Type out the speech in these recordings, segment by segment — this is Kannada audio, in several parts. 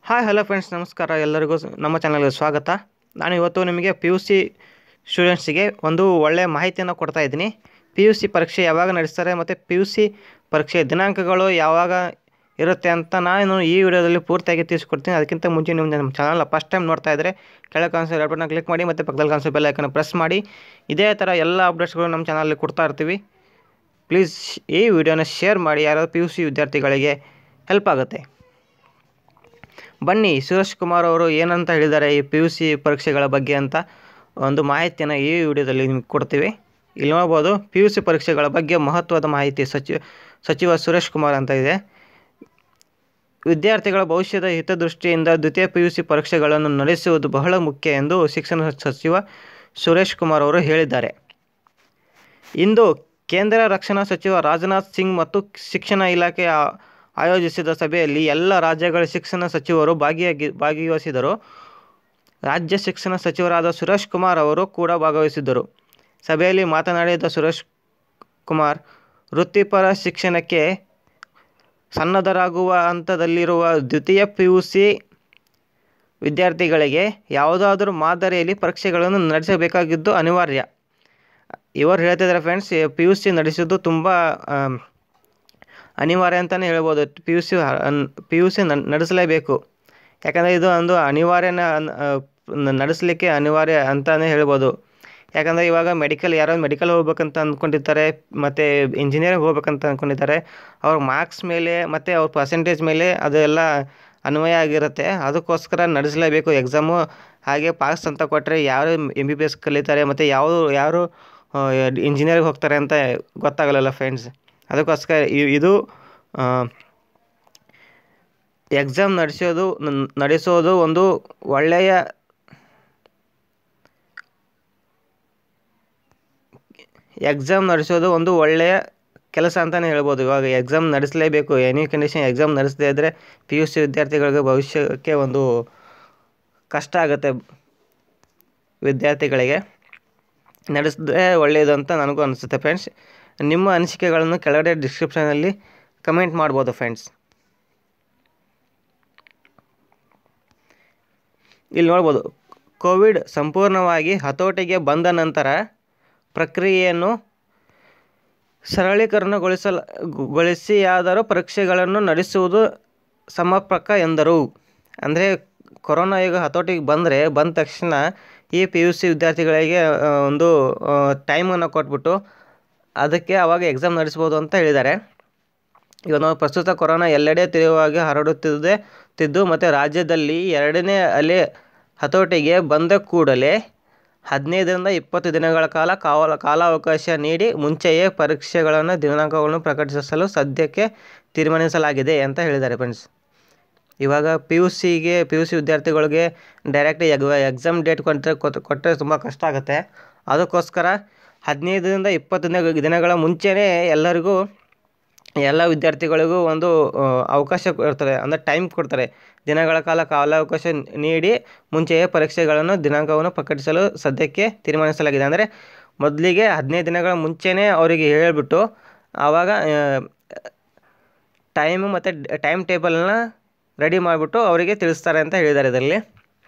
ಹಾಯ್ ಹಲೋ ಫ್ರೆಂಡ್ಸ್ ನಮಸ್ಕಾರ ಎಲ್ಲರಿಗೂ ಸ್- ನಮ್ಮ ಚಾನಲ್ಗೆ ಸ್ವಾಗತ ನಾನು ಇವತ್ತು ನಿಮಗೆ ಪಿ ಯು ಸಿ ಸ್ಟೂಡೆಂಟ್ಸಿಗೆ ಒಂದು ಒಳ್ಳೆಯ ಮಾಹಿತಿಯನ್ನು ಕೊಡ್ತಾ ಇದ್ದೀನಿ ಪಿ ಯು ಸಿ ಪರೀಕ್ಷೆ ಯಾವಾಗ ನಡೆಸ್ತಾರೆ ಮತ್ತು ಪಿ ಯು ಸಿ ಪರೀಕ್ಷೆ ದಿನಾಂಕಗಳು ಯಾವಾಗ ಇರುತ್ತೆ ಅಂತ ನಾನು ಈ ವಿಡಿಯೋದಲ್ಲಿ ಪೂರ್ತಿಯಾಗಿ ತಿಳಿಸ್ಕೊಡ್ತೀನಿ ಅದಕ್ಕಿಂತ ಮುಂಚೆ ನೀವು ನಮ್ಮ ಚಾನಲ್ನ ಫಸ್ಟ್ ಟೈಮ್ ನೋಡ್ತಾ ಇದ್ದರೆ ಕೆಳಗೆ ಕಾಣಿಸೋ ರೆಡ್ ಬಟನ್ ಕ್ಲಿಕ್ ಮಾಡಿ ಮತ್ತು ಪಕ್ಕದಲ್ಲಿ ಕಾಣಿಸೋ ಬೆಲ್ ಐಕನ್ನ ಪ್ರೆಸ್ ಮಾಡಿ ಇದೇ ಥರ ಎಲ್ಲ ಅಪ್ಡೇಟ್ಸ್ಗಳು ನಮ್ಮ ಚಾನಲಲ್ಲಿ ಕೊಡ್ತಾ ಇರ್ತೀವಿ ಪ್ಲೀಸ್ ಈ ವಿಡಿಯೋನ ಶೇರ್ ಮಾಡಿ ಯಾರಾದರೂ ಪಿ ಯು ಸಿ ವಿದ್ಯಾರ್ಥಿಗಳಿಗೆ ಹೆಲ್ಪ್ ಆಗುತ್ತೆ ಬನ್ನಿ ಸುರೇಶ್ ಕುಮಾರ್ ಅವರು ಏನಂತ ಹೇಳಿದ್ದಾರೆ ಈ ಪಿ ಯು ಸಿ ಪರೀಕ್ಷೆಗಳ ಬಗ್ಗೆ ಅಂತ ಒಂದು ಮಾಹಿತಿಯನ್ನು ಈ ವಿಡಿಯೋದಲ್ಲಿ ನಿಮ್ಗೆ ಕೊಡ್ತೀವಿ ಇಲ್ಲಿ ನೋಡ್ಬೋದು ಪಿ ಯು ಸಿ ಪರೀಕ್ಷೆಗಳ ಬಗ್ಗೆ ಮಹತ್ವದ ಮಾಹಿತಿ ಸಚಿವ ಸಚಿವ ಸುರೇಶ್ ಕುಮಾರ್ ಅಂತ ಇದೆ ವಿದ್ಯಾರ್ಥಿಗಳ ಭವಿಷ್ಯದ ಹಿತದೃಷ್ಟಿಯಿಂದ ದ್ವಿತೀಯ ಪಿ ಯು ಸಿ ಪರೀಕ್ಷೆಗಳನ್ನು ನಡೆಸುವುದು ಬಹಳ ಮುಖ್ಯ ಎಂದು ಶಿಕ್ಷಣ ಸಚಿವ ಸುರೇಶ್ ಕುಮಾರ್ ಅವರು ಹೇಳಿದ್ದಾರೆ ಇಂದು ಕೇಂದ್ರ ರಕ್ಷಣಾ ಸಚಿವ ರಾಜನಾಥ್ ಸಿಂಗ್ ಮತ್ತು ಶಿಕ್ಷಣ ಇಲಾಖೆ ಆ- ಆಯೋಜಿಸಿದ ಸಭೆಯಲ್ಲಿ ಎಲ್ಲ ರಾಜ್ಯಗಳ ಶಿಕ್ಷಣ ಸಚಿವರು ಭಾಗಿಯಾಗಿ ಭಾಗವಹಿಸಿದರು ರಾಜ್ಯ ಶಿಕ್ಷಣ ಸಚಿವರಾದ ಸುರೇಶ್ ಕುಮಾರ್ ಅವರು ಕೂಡ ಭಾಗವಹಿಸಿದ್ದರು ಸಭೆಯಲ್ಲಿ ಮಾತನಾಡಿದ ಸುರೇಶ್ ಕುಮಾರ್ ವೃತ್ತಿಪರ ಶಿಕ್ಷಣಕ್ಕೆ ಸನ್ನದ್ಧರಾಗುವ ಹಂತದಲ್ಲಿರುವ ದ್ವಿತೀಯ ಪಿ ಯು ಸಿ ವಿದ್ಯಾರ್ಥಿಗಳಿಗೆ ಯಾವುದಾದರೂ ಮಾದರಿಯಲ್ಲಿ ಪರೀಕ್ಷೆಗಳನ್ನು ನಡೆಸಬೇಕಾಗಿದ್ದು ಅನಿವಾರ್ಯ ಇವರು ಹೇಳ್ತಿದ್ದಾರೆ ಫ್ರೆಂಡ್ಸ್ ಪಿ ಯು ಸಿ ನಡೆಸೋದು ತುಂಬ ಆಮ್, ಅನಿವಾರ್ಯ ಅಂತಲೇ ಹೇಳ್ಬೋದು P U C P U C ನಡೆಸಲೇಬೇಕು ಯಾಕಂದರೆ ಇದು ಒಂದು ಅನಿವಾರ್ಯನ ಅನ್- ಆ, ನ- ನಡೆಸಲಿಕ್ಕೆ ಅನಿವಾರ್ಯ ಅಂತಲೇ ಹೇಳ್ಬೋದು ಯಾಕಂದರೆ ಇವಾಗ ಮೆಡಿಕಲ್ ಯಾರೋ ಮೆಡಿಕಲ್ ಹೋಗ್ಬೇಕಂತ ಅಂದ್ಕೊಂಡಿರ್ತಾರೆ ಮತ್ತು ಇಂಜಿನಿಯರಿಂಗ್ ಹೋಗ್ಬೇಕಂತ ಅಂದ್ಕೊಂಡಿದ್ದಾರೆ ಅವ್ರ ಮಾರ್ಕ್ಸ್ ಮೇಲೆ ಮತ್ತು ಅವ್ರ ಪರ್ಸೆಂಟೇಜ್ ಮೇಲೆ ಅದೆಲ್ಲ ಅನ್ವಯ ಆಗಿರುತ್ತೆ ಅದಕ್ಕೋಸ್ಕರ ನಡೆಸಲೇಬೇಕು ಎಕ್ಸಾಮು ಹಾಗೆ ಪಾಸ್ ಅಂತ ಕೊಟ್ಟರೆ ಯಾರು ಎಮ್ ಬಿ ಬಿ ಎಸ್ ಕಲಿತಾರೆ ಮತ್ತು ಯಾವ ಯಾರು ಇಂಜಿನಿಯರಿಂಗ್ ಹೋಗ್ತಾರೆ ಅಂತ ಗೊತ್ತಾಗಲ್ಲ ಫ್ರೆಂಡ್ಸ್ ಅದಕ್ಕೋಸ್ಕರ ಇ- ಇದು ಎಕ್ಸಾಮ್ ನಡೆಸೋದು ನ- ನಡೆಸೋದು ಒಂದು ಒಳ್ಳೆಯ ಎಕ್ಸಾಮ್ ನಡೆಸೋದು ಒಂದು ಒಳ್ಳೆಯ ಕೆಲಸ ಅಂತಲೇ ಹೇಳ್ಬೋದು ಇವಾಗ ಎಕ್ಸಾಮ್ ನಡೆಸಲೇಬೇಕು ಎನಿ ಕಂಡೀಷನ್ ಎಕ್ಸಾಮ್ ನಡೆಸದೇ ಇದ್ದರೆ ಪಿ ಯು ಸಿ ವಿದ್ಯಾರ್ಥಿಗಳಿಗೆ ಭವಿಷ್ಯಕ್ಕೆ ಒಂದು ಕಷ್ಟ ಆಗುತ್ತೆ ವಿದ್ಯಾರ್ಥಿಗಳಿಗೆ ನಡೆಸಿದ್ರೆ ಒಳ್ಳೆಯದು ಅಂತ ನನಗೂ ಅನಿಸುತ್ತೆ ಫ್ರೆಂಡ್ಸ್ ನಿಮ್ಮ ಅನಿಸಿಕೆಗಳನ್ನು ಕೆಳಗಡೆ ಡಿಸ್ಕ್ರಿಪ್ಷನಲ್ಲಿ ಕಮೆಂಟ್ ಮಾಡ್ಬೋದು ಫ್ರೆಂಡ್ಸ್ ಇಲ್ಲಿ ನೋಡ್ಬೋದು ಕೋವಿಡ್ ಸಂಪೂರ್ಣವಾಗಿ ಹತೋಟಿಗೆ ಬಂದ ನಂತರ ಪ್ರಕ್ರಿಯೆಯನ್ನು ಸರಳೀಕರಣಗೊಳಿಸಲ ಗೊಳಿಸಿಯಾದರೂ ಪರೀಕ್ಷೆಗಳನ್ನು ನಡೆಸುವುದು ಸಮರ್ಪಕ ಎಂದರು ಅಂದರೆ ಕೊರೋನಾ ಈಗ ಹತೋಟಿಗೆ ಬಂದರೆ ಬಂದ ತಕ್ಷಣ ಈ ಪಿ ಯು ಸಿ ವಿದ್ಯಾರ್ಥಿಗಳಿಗೆ ಆ, ಒಂದು ಟೈಮನ್ನು ಕೊಟ್ಬಿಟ್ಟು ಅದಕ್ಕೆ ಆವಾಗ ಎಕ್ಸಾಮ್ ನಡೆಸ್ಬೋದು ಅಂತ ಹೇಳಿದ್ದಾರೆ ಈಗ ನಾವು ಪ್ರಸ್ತುತ ಕೊರೋನಾ ಎಲ್ಲೆಡೆ ತೀವ್ರವಾಗಿ ಹರಡುತ್ತಿದೆ ತಿದ್ದು ಮತ್ತು ರಾಜ್ಯದಲ್ಲಿ ಎರಡನೇ ಅಲೆ ಹತೋಟಿಗೆ ಬಂದ ಕೂಡಲೇ ಹದಿನೈದರಿಂದ ಇಪ್ಪತ್ತು ದಿನಗಳ ಕಾಲ ಕಾವಲ ಕಾಲಾವಕಾಶ ನೀಡಿ ಮುಂಚೆಯೇ ಪರೀಕ್ಷೆಗಳನ್ನು ದಿನಾಂಕಗಳನ್ನು ಪ್ರಕಟಿಸಲು ಸದ್ಯಕ್ಕೆ ತೀರ್ಮಾನಿಸಲಾಗಿದೆ ಅಂತ ಹೇಳಿದ್ದಾರೆ ಫ್ರೆಂಡ್ಸ್ ಇವಾಗ ಪಿ ಯು ಸಿಗೆ ಪಿ ಯು ಸಿ ವಿದ್ಯಾರ್ಥಿಗಳಿಗೆ ಡೈರೆಕ್ಟ್ ಎಗ್ ಎಕ್ಸಾಮ್ ಡೇಟ್ ಕೊಟ್ಟರೆ ಕೊಟ್ಟರೆ ತುಂಬ ಕಷ್ಟ ಆಗುತ್ತೆ ಅದಕ್ಕೋಸ್ಕರ ಹದಿನೈದರಿಂದ ಇಪ್ಪತ್ತು ದಿನ ದಿನಗಳ ಮುಂಚೆನೇ ಎಲ್ಲರಿಗೂ ಎಲ್ಲ ವಿದ್ಯಾರ್ಥಿಗಳಿಗೂ ಒಂದು ಆ, ಅವಕಾಶ ಕೊಡ್ತಾರೆ ಅಂದರೆ ಟೈಮ್ ಕೊಡ್ತಾರೆ ದಿನಗಳ ಕಾಲ ಕಾಲಾವಕಾಶ ನೀಡಿ ಮುಂಚೆಯೇ ಪರೀಕ್ಷೆಗಳನ್ನು ದಿನಾಂಕವನ್ನು ಪ್ರಕಟಿಸಲು ಸದ್ಯಕ್ಕೆ ತೀರ್ಮಾನಿಸಲಾಗಿದೆ ಅಂದರೆ ಮೊದಲಿಗೆ ಹದಿನೈದು ದಿನಗಳ ಮುಂಚೆನೇ ಅವರಿಗೆ ಹೇಳಿಬಿಟ್ಟು ಆವಾಗ ಟೈಮು ಮತ್ತು ಟೈಮ್ ಟೇಬಲನ್ನ ರೆಡಿ ಮಾಡಿಬಿಟ್ಟು ಅವರಿಗೆ ತಿಳಿಸ್ತಾರೆ ಅಂತ ಹೇಳಿದ್ದಾರೆ ಇದರಲ್ಲಿ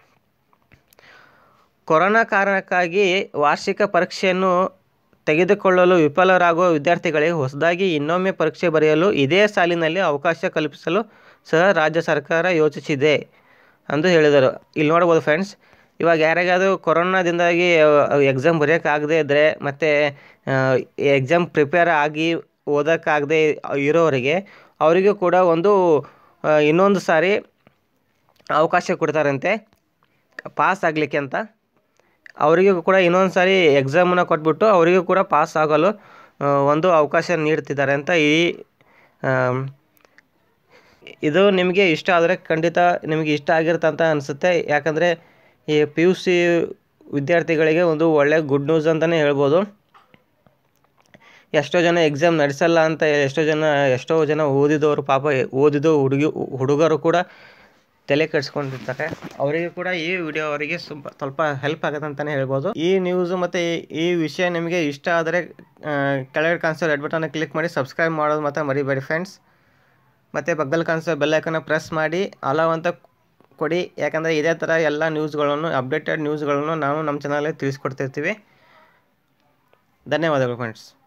ಕೊರೋನಾ ಕಾರಣಕ್ಕಾಗಿ ವಾರ್ಷಿಕ ಪರೀಕ್ಷೆಯನ್ನು ತೆಗೆದುಕೊಳ್ಳಲು ವಿಫಲರಾಗುವ ವಿದ್ಯಾರ್ಥಿಗಳಿಗೆ ಹೊಸದಾಗಿ ಇನ್ನೊಮ್ಮೆ ಪರೀಕ್ಷೆ ಬರೆಯಲು ಇದೇ ಸಾಲಿನಲ್ಲಿ ಅವಕಾಶ ಕಲ್ಪಿಸಲು ಸಹ ರಾಜ್ಯ ಸರ್ಕಾರ ಯೋಚಿಸಿದೆ ಎಂದು ಹೇಳಿದರು ಇಲ್ಲಿ ನೋಡ್ಬೋದು ಫ್ರೆಂಡ್ಸ್ ಇವಾಗ ಯಾರಿಗಾದರೂ ಕೊರೋನಾದಿಂದಾಗಿ ಎಕ್ಸಾಮ್ ಬರೆಯೋಕ್ಕಾಗದೇ ಇದ್ದರೆ ಮತ್ತು ಎಕ್ಸಾಮ್ ಪ್ರಿಪೇರ್ ಆಗಿ ಓದೋಕ್ಕಾಗದೇ ಇರೋರಿಗೆ ಅವರಿಗೂ ಕೂಡ ಒಂದು ಆ, ಇನ್ನೊಂದು ಸಾರಿ ಅವಕಾಶ ಕೊಡ್ತಾರಂತೆ ಪಾಸ್ ಆಗಲಿಕ್ಕೆ ಅಂತ ಅವರಿಗೂ ಕೂಡ ಇನ್ನೊಂದು ಸಾರಿ ಎಕ್ಸಾಮನ್ನು ಕೊಟ್ಬಿಟ್ಟು ಅವರಿಗೂ ಕೂಡ ಪಾಸ್ ಆಗಲು ಆ, ಒಂದು ಅವಕಾಶ ನೀಡ್ತಿದ್ದಾರೆ ಅಂತ ಈ ಆಮ್, ಇದು ನಿಮಗೆ ಇಷ್ಟ ಆದರೆ ಖಂಡಿತ ನಿಮಗೆ ಇಷ್ಟ ಆಗಿರುತ್ತೆ ಅಂತ ಅನಿಸುತ್ತೆ ಯಾಕಂದರೆ ಈ ಪಿ ಯು ಸಿ ವಿದ್ಯಾರ್ಥಿಗಳಿಗೆ ಒಂದು ಒಳ್ಳೆಯ ಗುಡ್ ನ್ಯೂಸ್ ಅಂತಲೇ ಹೇಳ್ಬೋದು ಎಷ್ಟೋ ಜನ ಎಕ್ಸಾಮ್ ನಡೆಸಲ್ಲ ಅಂತ ಎಷ್ಟೋ ಜನ ಎಷ್ಟೋ ಜನ ಓದಿದವರು ಪಾಪ ಓದಿದ್ದು ಹುಡುಗಿ ಹುಡುಗರು ಕೂಡ ತಲೆ ಕೆಡಿಸ್ಕೊಂಡಿರ್ತಾರೆ ಅವರಿಗೆ ಕೂಡ ಈ ವಿಡಿಯೋ ಅವರಿಗೆ ಸ್ವಲ್ಪ ಸ್ವಲ್ಪ ಹೆಲ್ಪ್ ಆಗುತ್ತೆ ಅಂತಲೇ ಹೇಳ್ಬೋದು ಈ ನ್ಯೂಸು ಮತ್ತು ಈ- ಈ ವಿಷಯ ನಿಮಗೆ ಇಷ್ಟ ಆದರೆ ಆ, ಕೆಳಗಡೆ ಕಾಣಿಸೋ ರೆಡ್ ಬಟನ್ನ ಕ್ಲಿಕ್ ಮಾಡಿ ಸಬ್ಸ್ಕ್ರೈಬ್ ಮಾಡೋದು ಮಾತ್ರ ಮರಿಬೇಡಿ ಫ್ರೆಂಡ್ಸ್ ಮತ್ತು ಪಕ್ಕದಲ್ಲಿ ಕಾಣಿಸೋ ಬೆಲ್ ಐಕನ್ನ ಪ್ರೆಸ್ ಮಾಡಿ ಅಲಾವ್ ಅಂತ ಕೊಡಿ ಯಾಕಂದರೆ ಇದೇ ಥರ ಎಲ್ಲ ನ್ಯೂಸ್ಗಳನ್ನು ಅಪ್ಡೇಟೆಡ್ ನ್ಯೂಸ್ಗಳನ್ನು ನಾವು ನಮ್ಮ ಚಾನಲಲ್ಲಿ ತಿಳಿಸ್ಕೊಡ್ತಿರ್ತೀವಿ ಧನ್ಯವಾದಗಳು ಫ್ರೆಂಡ್ಸ್